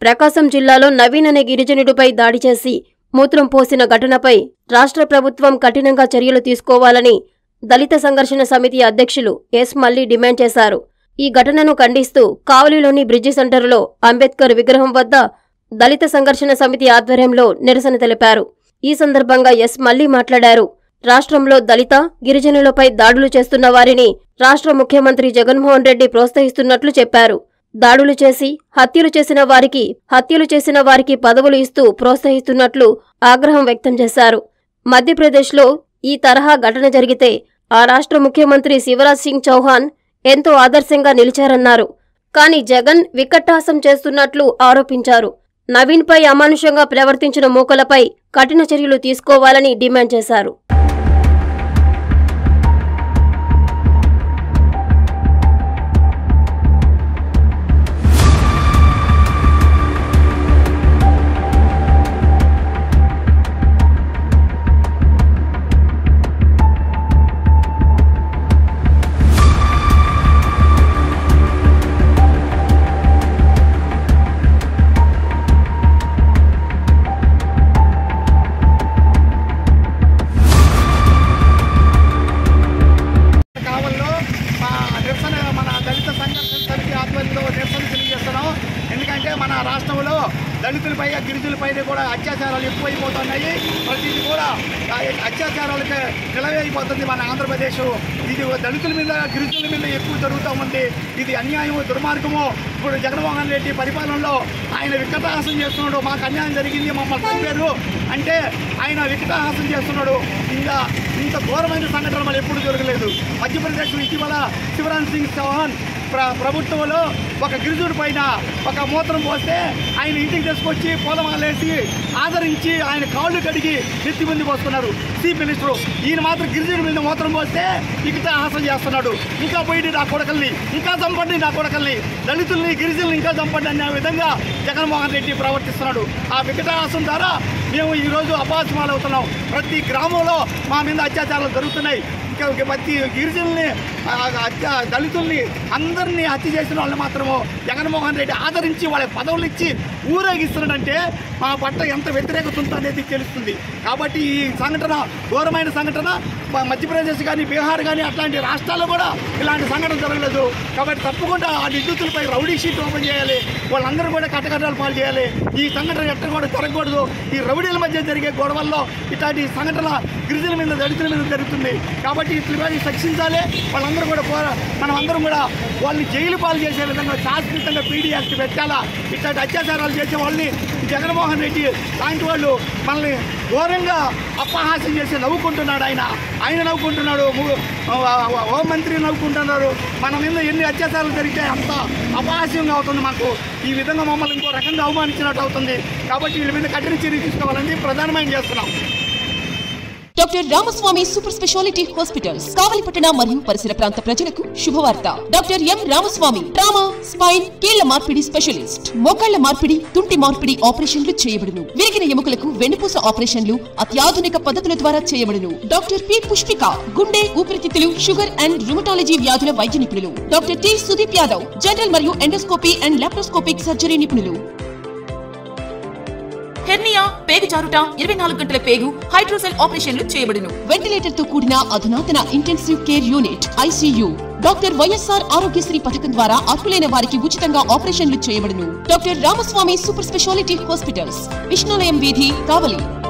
ప్రకాశం జిల్లాలో నవీన్ అనే గిరిజనుడిపై దాడి చేసి మూత్రం పోసిన ఘటనపై రాష్ట్ర ప్రభుత్వం కఠినంగా చర్యలు తీసుకోవాలని దళిత సంఘర్షణ సమితి అధ్యక్షులు ఎస్ మల్లి డిమాండ్ చేశారు ఈ ఘటనను ఖండిస్తూ కావలిలోని బ్రిడ్జి సెంటర్లో అంబేద్కర్ విగ్రహం వద్ద దళిత సంఘర్షణ సమితి ఆధ్వర్యంలో నిరసన తెలిపారు ఈ సందర్భంగా ఎస్ మల్లి మాట్లాడారు రాష్ట్రంలో దళిత గిరిజనులపై దాడులు చేస్తున్న వారిని రాష్ట్ర ముఖ్యమంత్రి జగన్మోహన్ రెడ్డి ప్రోత్సహిస్తున్నట్లు చెప్పారు దాడులు చేసి హత్యలు చేసిన వారికి హత్యలు చేసిన వారికి పదవులు ఇస్తూ ప్రోత్సహిస్తున్నట్లు ఆగ్రహం వ్యక్తం చేశారు మధ్యప్రదేశ్లో ఈ తరహా ఘటన జరిగితే ఆ రాష్ట్ర ముఖ్యమంత్రి శివరాజ్ సింగ్ చౌహాన్ ఎంతో ఆదర్శంగా నిలిచారన్నారు కానీ జగన్ వికట్టాసం చేస్తున్నట్లు ఆరోపించారు నవీన్పై అమానుషంగా ప్రవర్తించిన మూకలపై కఠిన చర్యలు తీసుకోవాలని డిమాండ్ చేశారు కావల్లో మా నిరసన మన దళిత సంఘర్షణ సమితి ఆధ్వర్యంలో నిరసన తెలియజేస్తున్నాం ఎందుకంటే మన రాష్ట్రంలో దళితులపై గిరిజనులపై కూడా అత్యాచారాలు ఎక్కువైపోతున్నాయి ప్రతిదీ కూడా ఆ అత్యాచారాలకు నిలవైపోతుంది మన ఆంధ్రప్రదేశ్ ఇది దళితుల మీద గిరిజనుల మీద ఎక్కువ జరుగుతూ ఉంది ఇది అన్యాయము దుర్మార్గము ఇప్పుడు జగన్మోహన్ రెడ్డి పరిపాలనలో ఆయన వికటహాసం చేస్తున్నాడు మాకు అన్యాయం జరిగింది మమ్మల్ని చంపారు అంటే ఆయన వికటహాసం చేస్తున్నాడు ఇంకా ఇంత ఘోరమైన సంఘటన మళ్ళీ ఎప్పుడు జరగలేదు మధ్యప్రదేశ్లో ఇటీవల శివరాజ్ సింగ్ చౌహాన్ ప్ర ప్రభుత్వంలో ఒక గిరిజుడి పైన ఒక మూత్రం పోస్తే ఆయన ఇంటికి తీసుకొచ్చి పూలమాలేసి ఆదరించి ఆయన కాళ్ళు కడిగి నెత్తి ముందు పోస్తున్నారు చీఫ్ మినిస్టర్ ఈయన మాత్రం గిరిజనుడి మీద మూత్రం పోస్తే ఇకట హాసం చేస్తున్నాడు ఇంకా పోయి నా కొడకల్ని ఇంకా చంపండి నా కొడకల్ని దళితుల్ని గిరిజనుల్ని ఇంకా చంపండి అనే విధంగా జగన్మోహన్ రెడ్డి ప్రవర్తిస్తున్నాడు ఆ వికటాహాసం ద్వారా మేము ఈరోజు అపాసమాలు అవుతున్నాం ప్రతి గ్రామంలో మా మీద అత్యాచారాలు జరుగుతున్నాయి ఇంకా ప్రతి గిరిజనుల్ని ఆ, హత్య దళితుల్ని అందరినీ హత్య చేసిన వాళ్ళు మాత్రము జగన్మోహన్ రెడ్డి ఆదరించి వాళ్ళ పదవులు ఇచ్చి ఊరేగిస్తున్నాడంటే మా పట్ల ఎంత వ్యతిరేకత ఉందో అనేది తెలుస్తుంది కాబట్టి ఈ సంఘటన ఘోరమైన సంఘటన మ- మధ్యప్రదేశ్ కానీ బీహార్ కానీ అట్లాంటి రాష్ట్రాల్లో కూడా ఇలాంటి సంఘటన జరగలేదు కాబట్టి తప్పకుండా ఆ నిందితులపై రౌడీ షీట్ ఓపెన్ చేయాలి వాళ్ళందరూ కూడా కట్టకట్టాలు పాలు చేయాలి ఈ సంఘటన ఎక్కడ కూడా జరగకూడదు ఈ రౌడీల మధ్య జరిగే గొడవల్లో ఇట్లాంటి సంఘటన గిరిజనుల మీద దళితుల మీద జరుగుతుంది కాబట్టి ఇట్లా శిక్షించాలి వాళ్ళందరూ కూడా పోరా మనం అందరం కూడా వాళ్ళని జైలు పాలు చేసే విధంగా శాశ్వతంగా పీడీ యాక్ట్ పెట్టాలా ఇట్లాంటి అత్యాచారాలు చేసే వాళ్ళని జగన్మోహన్ రెడ్డి లాంటి వాళ్ళు మనల్ని ఘోరంగా అపహాస్యం చేసి నవ్వుకుంటున్నాడు ఆయన ఆయన నవ్వుకుంటున్నాడు ము- ఆ- హోంమంత్రి నవ్వుకుంటున్నారు మన మీద ఎన్ని అత్యాచారాలు జరిగితే అంత అపహాస్యంగా అవుతుంది మాకు ఈ విధంగా మమ్మల్ని ఇంకో రకంగా అవమానించినట్టు అవుతుంది కాబట్టి వీళ్ళ మీద కఠిన చర్య తీసుకోవాలని ప్రధానమైన చేస్తున్నాం doctor Ramaswamy super speciality hospitals కావలిపట్టణ మరియు పరిసర ప్రాంత ప్రజలకు శుభవార్త doctor M Ramaswamy trauma spine కీళ్ల మార్పిడి స్పెషలిస్ట్ మోకాళ్ల మార్పిడి తుంటి మార్పిడి ఆపరేషన్లు చేయబడును విరిగిన ఎముకలకు వెన్నుపూస ఆపరేషన్లు అత్యాధునిక పద్ధతుల ద్వారా చేయబడును డాక్టర్ పి పుష్పిక గుండె ఊపిరితిత్తులు షుగర్ అండ్ రుమటాలజీ వ్యాధుల వైద్య నిపుణులు doctor T Sudeep Yadav general మరియు ఎండోస్కోపీ అండ్ లాప్రోస్కోపిక్ సర్జరీ నిపుణులు హెర్నియా పేగు జారుట ఇరవై నాలుగు గంటల పేగు హైడ్రోసెల్ ఆపరేషన్లు చేయబడును వెంటిలేటర్ తో కూడిన అధునాతన intensive care unit ICU doctor YSR Aarogyasri పథకం ద్వారా అర్హులైన వారికి ఉచితంగా ఆపరేషన్లు చేయబడును doctor Ramaswamy super speciality hospitals Vishnulayam వీధి కావలి